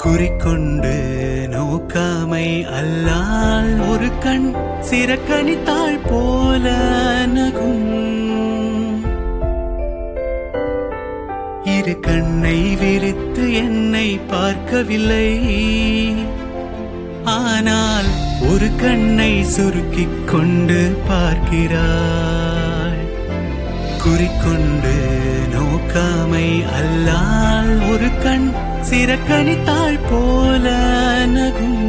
குறிக்கொண்டு நோக்காமை அல்லால் ஒரு கண் சிறக்கணித்தாள் போல நகும் இரு கண்ணை விரித்து என்னை பார்க்கவில்லை ஆனால் ஒரு கண்ணை சுருக்கிக் கொண்டு பார்க்கிறாள் குறிக்கொண்டு நோக்காமை அல்லால் ஒரு கண் சிறக்கணித்தாள் போல நகும்